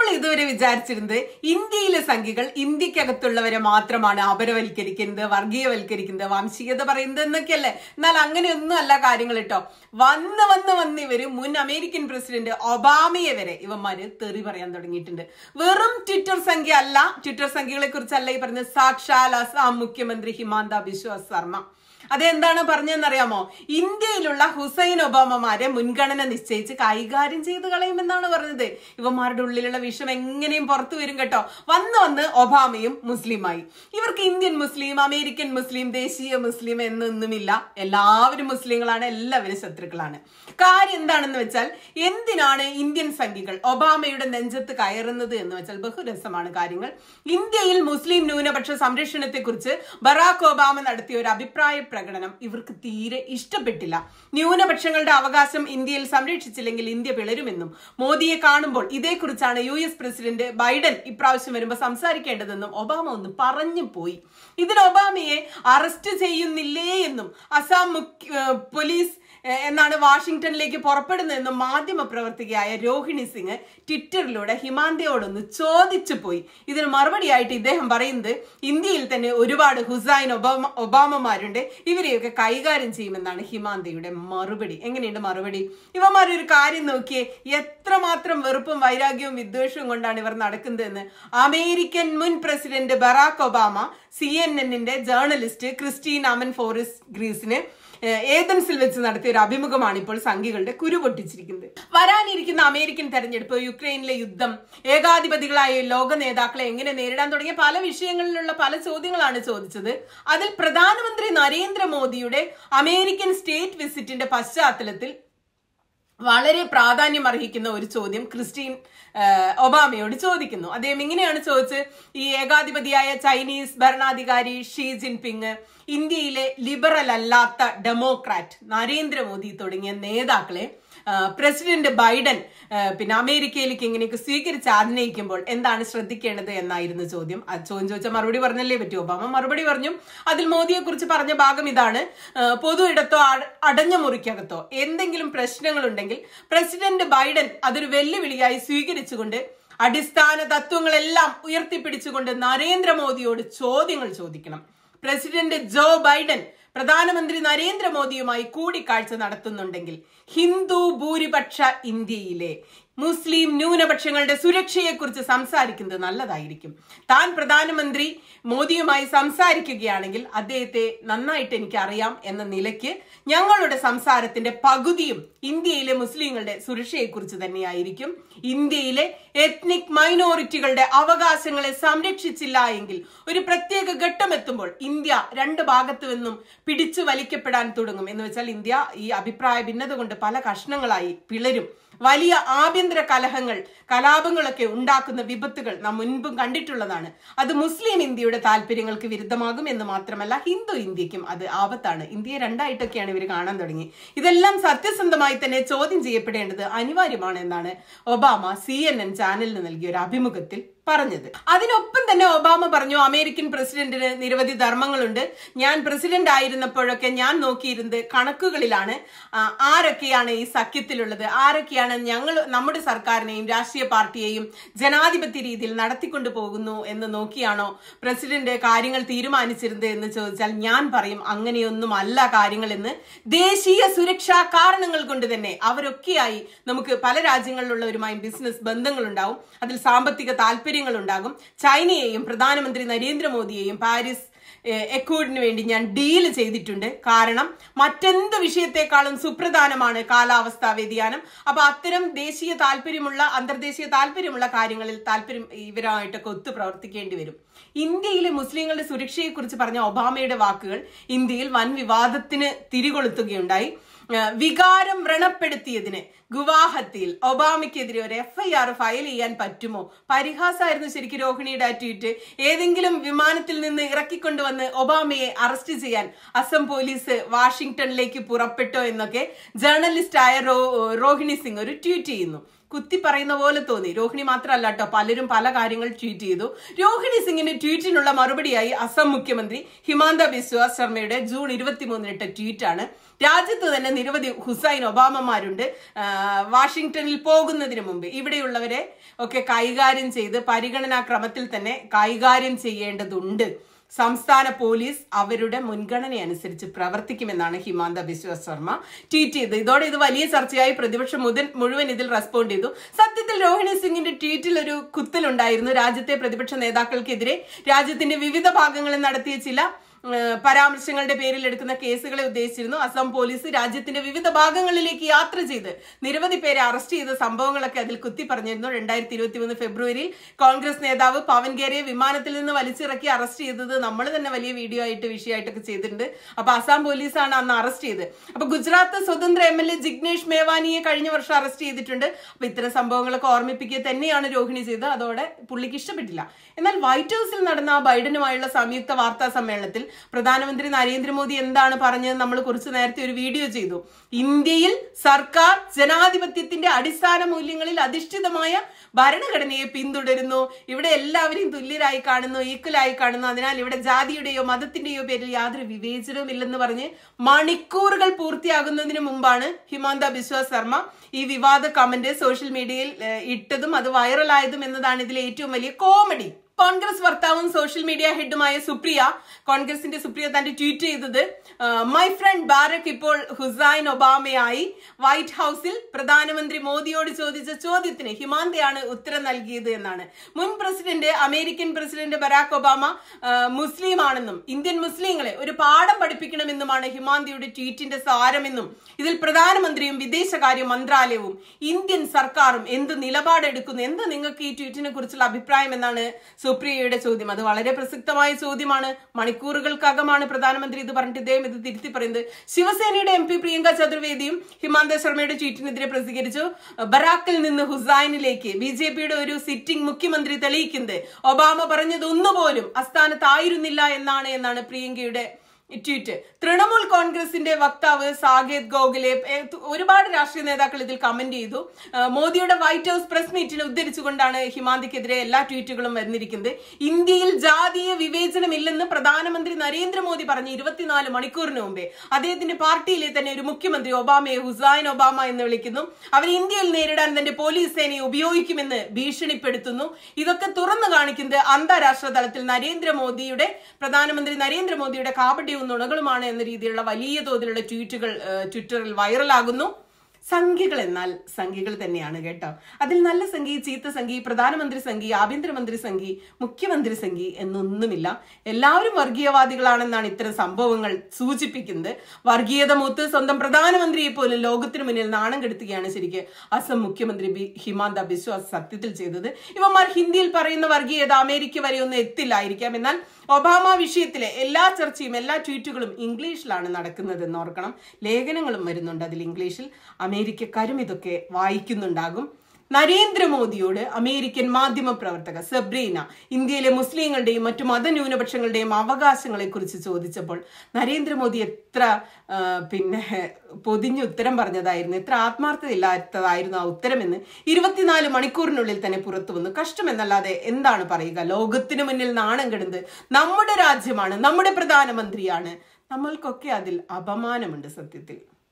ഇതുവരെ വിചാരിച്ചിരുന്നത് ഇന്ത്യയിലെ സംഖ്യകൾ ഇന്ത്യക്കകത്തുള്ളവരെ മാത്രമാണ് അപരവൽക്കരിക്കുന്നത് വർഗീയവൽക്കരിക്കുന്നത് വംശീയത പറയുന്നത് എന്നൊക്കെയല്ലേ എന്നാൽ അങ്ങനെയൊന്നും അല്ല കാര്യങ്ങൾ കേട്ടോ വന്ന് വന്ന് വന്ന് ഇവര് മുൻ അമേരിക്കൻ പ്രസിഡന്റ് ഒബാമയെ വരെ ഇവന്മാര് തെറി പറയാൻ തുടങ്ങിയിട്ടുണ്ട് വെറും ട്വിറ്റർ സംഖ്യ അല്ല ട്വിറ്റർ സംഖ്യകളെ കുറിച്ചല്ല ഈ പറഞ്ഞ സാക്ഷാൽ അസാം മുഖ്യമന്ത്രി ഹിമാന്ത ബിശ്വ ശർമ്മ അതെന്താണ് പറഞ്ഞതെന്നറിയാമോ ഇന്ത്യയിലുള്ള ഹുസൈൻ ഒബാമമാരെ മുൻഗണന നിശ്ചയിച്ച് കൈകാര്യം ചെയ്ത് കളയുമെന്നാണ് പറഞ്ഞത് ഇവന്മാരുടെ ഉള്ളിലുള്ള വിഷം എങ്ങനെയും പുറത്തു വരും കേട്ടോ വന്ന് വന്ന് ഒബാമയും മുസ്ലിമായി ഇവർക്ക് ഇന്ത്യൻ മുസ്ലിം അമേരിക്കൻ മുസ്ലിം ദേശീയ മുസ്ലിം എന്നൊന്നുമില്ല എല്ലാവരും മുസ്ലിങ്ങളാണ് എല്ലാവരും ശത്രുക്കളാണ് കാര്യം എന്താണെന്ന് വെച്ചാൽ എന്തിനാണ് ഇന്ത്യൻ സംഖ്യകൾ ഒബാമയുടെ നെഞ്ചത്ത് കയറുന്നത് എന്ന് വെച്ചാൽ ബഹുരസമാണ് കാര്യങ്ങൾ ഇന്ത്യയിൽ മുസ്ലിം ന്യൂനപക്ഷ സംരക്ഷണത്തെക്കുറിച്ച് ബറാക്ക് ഒബാമ നടത്തിയ ഒരു അഭിപ്രായ പ്രകടനം ഇവർക്ക് തീരെ ഇഷ്ടപ്പെട്ടില്ല ന്യൂനപക്ഷങ്ങളുടെ അവകാശം ഇന്ത്യയിൽ സംരക്ഷിച്ചില്ലെങ്കിൽ ഇന്ത്യ പിളരുമെന്നും മോദിയെ കാണുമ്പോൾ ഇതേക്കുറിച്ചാണ് യു എസ് പ്രസിഡന്റ് ബൈഡൻ ഇപ്രാവശ്യം വരുമ്പോൾ സംസാരിക്കേണ്ടതെന്നും ഒബാമ ഒന്ന് പറഞ്ഞു പോയി ഇതിന് ഒബാമയെ അറസ്റ്റ് ചെയ്യുന്നില്ലേ എന്നും അസാം മുഖ്യ ഏഹ് പോലീസ് ഏഹ് എന്നാണ് വാഷിംഗ്ടണിലേക്ക് പുറപ്പെടുന്നതെന്നും മാധ്യമ പ്രവർത്തകയായ രോഹിണി സിംഗ് ട്വിറ്ററിലൂടെ ഹിമാന്തയോടൊന്ന് ചോദിച്ചു പോയി ഇതിന് മറുപടിയായിട്ട് ഇദ്ദേഹം പറയുന്നത് ഇന്ത്യയിൽ തന്നെ ഒരുപാട് ഹുസൈൻ ഒബാമ ഒബാമമാരുണ്ട് ഇവരെയൊക്കെ കൈകാര്യം ചെയ്യുമെന്നാണ് ഹിമാന്തയുടെ മറുപടി എങ്ങനെയുണ്ട് മറുപടി ഇവന്മാർ ഒരു കാര്യം നോക്കിയേ എത്രമാത്രം വെറുപ്പും വൈരാഗ്യവും വിദ്വേഷവും കൊണ്ടാണ് ഇവർ നടക്കുന്നതെന്ന് അമേരിക്കൻ മുൻ president Barack Obama C N എന്നിന്റെ ജേർണലിസ്റ്റ് ക്രിസ്റ്റീൻ അമൻ ഫോറിസ് ഗ്രീസിന് ഏഹ് ഏതൻസിൽ വെച്ച് നടത്തിയ ഒരു അഭിമുഖമാണ് ഇപ്പോൾ സംഘികളുടെ കുരു പൊട്ടിച്ചിരിക്കുന്നത് വരാനിരിക്കുന്ന അമേരിക്കൻ തെരഞ്ഞെടുപ്പ് യുക്രൈനിലെ യുദ്ധം ഏകാധിപതികളായ ലോക നേതാക്കളെ എങ്ങനെ നേരിടാൻ തുടങ്ങിയ പല വിഷയങ്ങളിലുള്ള പല ചോദ്യങ്ങളാണ് ചോദിച്ചത് അതിൽ പ്രധാനമന്ത്രി നരേന്ദ്രമോദിയുടെ അമേരിക്കൻ സ്റ്റേറ്റ് വിസിറ്റിന്റെ പശ്ചാത്തലത്തിൽ വളരെ പ്രാധാന്യം അർഹിക്കുന്ന ഒരു ചോദ്യം ക്രിസ്റ്റീൻ ആ, ഒബാമയോട് ചോദിക്കുന്നു അദ്ദേഹം ഇങ്ങനെയാണ് ചോദിച്ചത് ഈ ഏകാധിപതിയായ ചൈനീസ് ഭരണാധികാരി ഷീ ജിൻപിങ് ഇന്ത്യയിലെ ലിബറൽ അല്ലാത്ത ഡെമോക്രാറ്റ് നരേന്ദ്രമോദി തുടങ്ങിയ നേതാക്കളെ ആ, പ്രസിഡന്റ് ബൈഡൻ ആ, പിന്നെ അമേരിക്കയിലേക്ക് ഇങ്ങനെയൊക്കെ സ്വീകരിച്ച് ആനയിക്കുമ്പോൾ എന്താണ് ശ്രദ്ധിക്കേണ്ടത് എന്നായിരുന്നു ചോദ്യം ആ ചോദ്യം ചോദിച്ച മറുപടി പറഞ്ഞല്ലേ പറ്റൂ ഒബാമ മറുപടി പറഞ്ഞു അതിൽ മോദിയെ കുറിച്ച് പറഞ്ഞ ഭാഗം ഇതാണ് ആ, പൊതു ഇടത്തോ അട- അടഞ്ഞ മുറിക്കകത്തോ എന്തെങ്കിലും പ്രശ്നങ്ങളുണ്ടെങ്കിൽ പ്രസിഡന്റ് ബൈഡൻ അതൊരു വെല്ലുവിളിയായി സ്വീകരിച്ചുകൊണ്ട് അടിസ്ഥാന തത്വങ്ങളെല്ലാം ഉയർത്തിപ്പിടിച്ചുകൊണ്ട് നരേന്ദ്രമോദിയോട് ചോദ്യങ്ങൾ ചോദിക്കണം പ്രസിഡന്റ് ജോ ബൈഡൻ പ്രധാനമന്ത്രി നരേന്ദ്രമോദിയുമായി കൂടിക്കാഴ്ച നടത്തുന്നുണ്ടെങ്കിൽ ഹിന്ദു ഭൂരിപക്ഷ ഇന്ത്യയിലെ മുസ്ലിം ന്യൂനപക്ഷങ്ങളുടെ സുരക്ഷയെക്കുറിച്ച് സംസാരിക്കുന്നത് നല്ലതായിരിക്കും താൻ പ്രധാനമന്ത്രി മോദിയുമായി സംസാരിക്കുകയാണെങ്കിൽ അദ്ദേഹത്തെ നന്നായിട്ട് എനിക്ക് അറിയാം എന്ന നിലയ്ക്ക് ഞങ്ങളുടെ സംസാരത്തിന്റെ പകുതിയും ഇന്ത്യയിലെ മുസ്ലിങ്ങളുടെ സുരക്ഷയെക്കുറിച്ച് തന്നെയായിരിക്കും ഇന്ത്യയിലെ എത്നിക് മൈനോറിറ്റികളുടെ അവകാശങ്ങളെ സംരക്ഷിച്ചില്ല എങ്കിൽ ഒരു പ്രത്യേക ഘട്ടമെത്തുമ്പോൾ ഇന്ത്യ രണ്ട് ഭാഗത്തു നിന്നും പിടിച്ചു വലിക്കപ്പെടാൻ തുടങ്ങും എന്ന് വെച്ചാൽ ഇന്ത്യ ഈ അഭിപ്രായ ഭിന്നത കൊണ്ട് പല കഷ്ണങ്ങളായി പിളരും വലിയ ആഭ്യന്തര കലഹങ്ങൾ കലാപങ്ങളൊക്കെ ഉണ്ടാക്കുന്ന വിപത്തുകൾ നാം മുൻപും കണ്ടിട്ടുള്ളതാണ് അത് മുസ്ലിം ഇന്ത്യയുടെ താല്പര്യങ്ങൾക്ക് വിരുദ്ധമാകും എന്ന് മാത്രമല്ല ഹിന്ദു ഇന്ത്യക്കും അത് ആപത്താണ് ഇന്ത്യയെ രണ്ടായിട്ടൊക്കെയാണ് ഇവർ കാണാൻ തുടങ്ങി ഇതെല്ലാം സത്യസന്ധമായി തന്നെ ചോദ്യം ചെയ്യപ്പെടേണ്ടത് അനിവാര്യമാണ് എന്നാണ് ഒബാമ സി എൻ എൻ ചാനലിന് നൽകിയ ഒരു അഭിമുഖത്തിൽ പറഞ്ഞത് അതിനൊപ്പം തന്നെ ഒബാമ പറഞ്ഞു അമേരിക്കൻ പ്രസിഡന്റിന് നിരവധി ധർമ്മങ്ങളുണ്ട് ഞാൻ പ്രസിഡന്റ് ആയിരുന്നപ്പോഴൊക്കെ ഞാൻ നോക്കിയിരുന്നത് കണക്കുകളിലാണ് ആ, ആരൊക്കെയാണ് ഈ സഖ്യത്തിലുള്ളത് ആരൊക്കെയാണ് ഞങ്ങൾ നമ്മുടെ സർക്കാരിനെയും രാഷ്ട്രീയ പാർട്ടിയെയും ജനാധിപത്യ രീതിയിൽ നടത്തിക്കൊണ്ടു പോകുന്നു എന്ന് നോക്കിയാണോ പ്രസിഡന്റ് കാര്യങ്ങൾ തീരുമാനിച്ചിരുന്നത് എന്ന് ചോദിച്ചാൽ ഞാൻ പറയും അങ്ങനെയൊന്നും അല്ല കാര്യങ്ങൾ എന്ന് ദേശീയ സുരക്ഷാ കാരണങ്ങൾ കൊണ്ട് തന്നെ അവരൊക്കെയായി നമുക്ക് പല രാജ്യങ്ങളിലുള്ളവരുമായും ബിസിനസ് ബന്ധങ്ങളുണ്ടാവും അതിൽ സാമ്പത്തിക താല്പര്യങ്ങൾ ഉണ്ടാകും ചൈനയെയും പ്രധാനമന്ത്രി നരേന്ദ്രമോദിയെയും പാരീസ് ഏഹ്, എക്കോർഡിന് വേണ്ടി ഞാൻ ഡീല് ചെയ്തിട്ടുണ്ട് കാരണം മറ്റെന്ത് വിഷയത്തെക്കാളും സുപ്രധാനമാണ് കാലാവസ്ഥാ വ്യതിയാനം അപ്പൊ അത്തരം ദേശീയ താല്പര്യമുള്ള അന്തർദേശീയ താല്പര്യമുള്ള കാര്യങ്ങളിൽ താല്പര്യം ഇവരുമായിട്ടൊക്കെ ഒത്തു പ്രവർത്തിക്കേണ്ടി വരും ഇന്ത്യയിലെ മുസ്ലിങ്ങളുടെ സുരക്ഷയെക്കുറിച്ച് പറഞ്ഞ ഒബാമയുടെ വാക്കുകൾ ഇന്ത്യയിൽ വൻ വിവാദത്തിന് തിരികൊളുത്തുകയുണ്ടായി ഏഹ് വികാരം വ്രണപ്പെടുത്തിയതിന് ഗുവാഹത്തിയിൽ ഒബാമയ്ക്കെതിരെ ഒരു എഫ്ഐആർ ഫയൽ ചെയ്യാൻ പറ്റുമോ പരിഹാസമായിരുന്നു ശരിക്കും രോഹിണിയുടെ ആ ട്വീറ്റ് ഏതെങ്കിലും വിമാനത്തിൽ നിന്ന് ഇറക്കിക്കൊണ്ടുവന്ന് ഒബാമയെ അറസ്റ്റ് ചെയ്യാൻ അസം പോലീസ് വാഷിംഗ്ടണിലേക്ക് പുറപ്പെട്ടോ എന്നൊക്കെ ജേർണലിസ്റ്റ് ആയ റോ റോഹിണി സിംഗ് ഒരു ട്വീറ്റ് ചെയ്യുന്നു കുത്തി പറയുന്ന പോലെ തോന്നി രോഹിണി മാത്രമല്ല കേട്ടോ പലരും പല കാര്യങ്ങൾ ട്വീറ്റ് ചെയ്തു രോഹിണി സിംഗിന്റെ ട്വീറ്റിനുള്ള മറുപടിയായി അസം മുഖ്യമന്ത്രി ഹിമാന്ത ബിസ്വ ശർമ്മയുടെ ജൂൺ ഇരുപത്തിമൂന്നിന് ഇട്ട ട്വീറ്റാണ് രാജ്യത്ത് തന്നെ നിരവധി ഹുസൈൻ ഒബാമമാരുണ്ട് ആ, വാഷിംഗ്ടണിൽ പോകുന്നതിന് മുമ്പ് ഇവിടെയുള്ളവരെ ഒക്കെ കൈകാര്യം ചെയ്ത് പരിഗണനാ ക്രമത്തിൽ തന്നെ കൈകാര്യം ചെയ്യേണ്ടതുണ്ട് സംസ്ഥാന പോലീസ് അവരുടെ മുൻഗണന അനുസരിച്ച് പ്രവർത്തിക്കുമെന്നാണ് ഹിമാന്ത ബിശ്വ ശർമ്മ ട്വീറ്റ് ചെയ്തത് ഇതോടെ ഇത് വലിയ ചർച്ചയായി പ്രതിപക്ഷം മുതൽ മുഴുവൻ ഇതിൽ റെസ്പോണ്ട് ചെയ്തു സത്യത്തിൽ രോഹിണി സിംഗിന്റെ ട്വീറ്റിൽ ഒരു കുത്തലുണ്ടായിരുന്നു രാജ്യത്തെ പ്രതിപക്ഷ നേതാക്കൾക്കെതിരെ രാജ്യത്തിന്റെ വിവിധ ഭാഗങ്ങളിൽ നടത്തിയ ചില ഏഹ് പരാമർശങ്ങളുടെ പേരിൽ എടുക്കുന്ന കേസുകളെ ഉദ്ദേശിച്ചിരുന്നു അസം പോലീസ് രാജ്യത്തിന്റെ വിവിധ ഭാഗങ്ങളിലേക്ക് യാത്ര ചെയ്ത് നിരവധി പേരെ അറസ്റ്റ് ചെയ്ത സംഭവങ്ങളൊക്കെ അതിൽ കുത്തി പറഞ്ഞിരുന്നു രണ്ടായിരത്തി ഇരുപത്തി മൂന്ന് ഫെബ്രുവരിയിൽ കോൺഗ്രസ് നേതാവ് പവൻ ഖേരയെ വിമാനത്തിൽ നിന്ന് വലിച്ചിറക്കി അറസ്റ്റ് ചെയ്തത് നമ്മൾ തന്നെ വലിയ വീഡിയോ ആയിട്ട് വിഷയമായിട്ടൊക്കെ ചെയ്തിട്ടുണ്ട് അപ്പൊ അസാം പോലീസാണ് അന്ന് അറസ്റ്റ് ചെയ്തത് അപ്പൊ ഗുജറാത്ത് സ്വതന്ത്ര എം എൽ എ ജിഗ്നേഷ് മേവാനിയെ കഴിഞ്ഞ വർഷം അറസ്റ്റ് ചെയ്തിട്ടുണ്ട് അപ്പൊ ഇത്തരം സംഭവങ്ങളൊക്കെ ഓർമ്മിപ്പിക്കുക തന്നെയാണ് രോഹിണി ചെയ്തത് അതോടെ പുള്ളിക്ക് ഇഷ്ടപ്പെട്ടില്ല എന്നാൽ വൈറ്റ് ഹൌസിൽ നടന്ന ആ ബൈഡനുമായുള്ള സംയുക്ത വാർത്താ സമ്മേളനത്തിൽ പ്രധാനമന്ത്രി നരേന്ദ്രമോദി എന്താണ് പറഞ്ഞത് നമ്മൾ കുറച്ചു നേരത്തെ ഒരു വീഡിയോ ചെയ്തു ഇന്ത്യയിൽ സർക്കാർ ജനാധിപത്യത്തിന്റെ അടിസ്ഥാന മൂല്യങ്ങളിൽ അധിഷ്ഠിതമായ ഭരണഘടനയെ പിന്തുടരുന്നു ഇവിടെ എല്ലാവരെയും തുല്യരായി കാണുന്നു ഈക്വലായി കാണുന്നു അതിനാൽ ഇവിടെ ജാതിയുടെയോ മതത്തിന്റെയോ പേരിൽ യാതൊരു വിവേചനവും ഇല്ലെന്ന് പറഞ്ഞ് മണിക്കൂറുകൾ പൂർത്തിയാകുന്നതിന് മുമ്പാണ് ഹിമാന്ത ബിശ്വ ശർമ്മ ഈ വിവാദ കമന്റ് സോഷ്യൽ മീഡിയയിൽ ഏഹ്, ഇട്ടതും അത് വൈറലായതും എന്നതാണ് ഇതിലെ ഏറ്റവും വലിയ കോമഡി കോൺഗ്രസ് വക്താവും സോഷ്യൽ മീഡിയ ഹെഡുമായ സുപ്രിയ കോൺഗ്രസിന്റെ സുപ്രിയ തന്റെ ട്വീറ്റ് ചെയ്തത് മൈ ഫ്രണ്ട് ബാരക് ഇപ്പോൾ ഹുസൈൻ ഒബാമയായി വൈറ്റ് ഹൌസിൽ പ്രധാനമന്ത്രി മോദിയോട് ചോദിച്ച ചോദ്യത്തിന് ഹിമാന്തയാണ് ഉത്തരം നൽകിയത് എന്നാണ് മുൻ president American president Barack Obama ആ, മുസ്ലിം ആണെന്നും ഇന്ത്യൻ മുസ്ലിങ്ങളെ ഒരു പാഠം പഠിപ്പിക്കണമെന്നുമാണ് ഹിമാന്തയുടെ ട്വീറ്റിന്റെ സാരമെന്നും ഇതിൽ പ്രധാനമന്ത്രിയും വിദേശകാര്യ മന്ത്രാലയവും ഇന്ത്യൻ സർക്കാരും എന്ത് നിലപാടെടുക്കുന്നു എന്ത് നിങ്ങൾക്ക് ഈ ട്വീറ്റിനെ കുറിച്ചുള്ള അഭിപ്രായം എന്നാണ് സുപ്രിയയുടെ ചോദ്യം അത് വളരെ പ്രസക്തമായ ചോദ്യമാണ് മണിക്കൂറുകൾക്കകമാണ് പ്രധാനമന്ത്രി ഇത് പറഞ്ഞിട്ട് ഇദ്ദേഹം ഇത് തിരുത്തി പറയുന്നത് ശിവസേനയുടെ എം പി പ്രിയങ്ക ചതുർവേദിയും ഹിമാന്ത ശർമ്മയുടെ ട്വീറ്റിനെതിരെ പ്രതികരിച്ചു ബറാക്കിൽ നിന്ന് ഹുസൈനിലേക്ക് ബി ജെ പിയുടെ ഒരു സിറ്റിംഗ് മുഖ്യമന്ത്രി തെളിയിക്കുന്നത് ഒബാമ പറഞ്ഞത് ഒന്നുപോലും അസ്ഥാനത്തായിരുന്നില്ല എന്നാണ് എന്നാണ് പ്രിയങ്കയുടെ ട്വീറ്റ് തൃണമൂൽ കോൺഗ്രസിന്റെ വക്താവ് സാകേത് ഗോഖലെ ഏ, തു- ഒരുപാട് രാഷ്ട്രീയ നേതാക്കൾ ഇതിൽ കമന്റ് ചെയ്തു ആ, മോദിയുടെ വൈറ്റ് ഹൌസ് പ്രസ് മീറ്റിനെ ഉദ്ധരിച്ചുകൊണ്ടാണ് ഹിമാന്തിക്കെതിരെ എല്ലാ ട്വീറ്റുകളും വന്നിരിക്കുന്നത് ഇന്ത്യയിൽ ജാതീയ വിവേചനമില്ലെന്ന് പ്രധാനമന്ത്രി നരേന്ദ്രമോദി പറഞ്ഞ് ഇരുപത്തിനാല് മണിക്കൂറിന് മുമ്പേ അദ്ദേഹത്തിന്റെ പാർട്ടിയിലെ തന്നെ ഒരു മുഖ്യമന്ത്രി ഒബാമയെ ഹുസൈൻ ഒബാമ എന്ന് വിളിക്കുന്നു അവർ ഇന്ത്യയിൽ നേരിടാൻ തന്റെ പോലീസ് സേനയെ ഉപയോഗിക്കുമെന്ന് ഭീഷണിപ്പെടുത്തുന്നു ഇതൊക്കെ തുറന്നു കാണിക്കുന്നത് അന്താരാഷ്ട്ര തലത്തിൽ നരേന്ദ്രമോദിയുടെ പ്രധാനമന്ത്രി നരേന്ദ്രമോദിയുടെ കാപട്യവും നുണകളുമാണ് എന്ന രീതിയിലുള്ള വലിയ തോതിലുള്ള ട്വീറ്റുകൾ ഏഹ്, ട്വിറ്ററിൽ വൈറലാകുന്നു സംഖ്യകൾ എന്നാൽ സംഖ്യകൾ തന്നെയാണ് കേട്ടോ അതിൽ നല്ല സംഖ്യ ചീത്ത സംഖ്യ പ്രധാനമന്ത്രി സംഖ്യ ആഭ്യന്തരമന്ത്രി സംഖ്യ മുഖ്യമന്ത്രി സംഖ്യ എന്നൊന്നുമില്ല എല്ലാവരും വർഗീയവാദികളാണെന്നാണ് ഇത്തരം സംഭവങ്ങൾ സൂചിപ്പിക്കുന്നത് വർഗീയത മൂത്ത് സ്വന്തം പ്രധാനമന്ത്രിയെ പോലും ലോകത്തിന് മുന്നിൽ നാണം കെടുത്തുകയാണ് ശരിക്ക് അസം മുഖ്യമന്ത്രി ബി ഹിമാന്ത ബിശ്വാസ് സത്യത്തിൽ ചെയ്തത് ഇവന്മാർ ഹിന്ദിയിൽ പറയുന്ന വർഗീയത അമേരിക്ക വരെ ഒന്നും എത്തില്ലായിരിക്കാം എന്നാൽ ഒബാമ വിഷയത്തിലെ എല്ലാ ചർച്ചയും എല്ലാ ട്വീറ്റുകളും ഇംഗ്ലീഷിലാണ് നടക്കുന്നത് എന്ന് ഓർക്കണം ലേഖനങ്ങളും വരുന്നുണ്ട് അതിൽ ഇംഗ്ലീഷിൽ അമേരിക്കക്കാരും ഇതൊക്കെ വായിക്കുന്നുണ്ടാകും നരേന്ദ്രമോദിയോട് അമേരിക്കൻ മാധ്യമ പ്രവർത്തക സെബ്രീന ഇന്ത്യയിലെ മുസ്ലിങ്ങളുടെയും മറ്റു മതന്യൂനപക്ഷങ്ങളുടെയും അവകാശങ്ങളെ കുറിച്ച് ചോദിച്ചപ്പോൾ നരേന്ദ്രമോദി എത്ര ആ, പിന്നെ പൊതിഞ്ഞ് ഉത്തരം പറഞ്ഞതായിരുന്നു എത്ര ആത്മാർത്ഥതയില്ലാത്തതായിരുന്നു ആ ഉത്തരമെന്ന് ഇരുപത്തിനാല് മണിക്കൂറിനുള്ളിൽ തന്നെ പുറത്തു വന്നു കഷ്ടമെന്നല്ലാതെ എന്താണ് പറയുക ലോകത്തിനു മുന്നിൽ നാണം കെടുന്നത് നമ്മുടെ രാജ്യമാണ് നമ്മുടെ പ്രധാനമന്ത്രിയാണ് നമ്മൾക്കൊക്കെ അതിൽ അപമാനമുണ്ട് സത്യത്തിൽ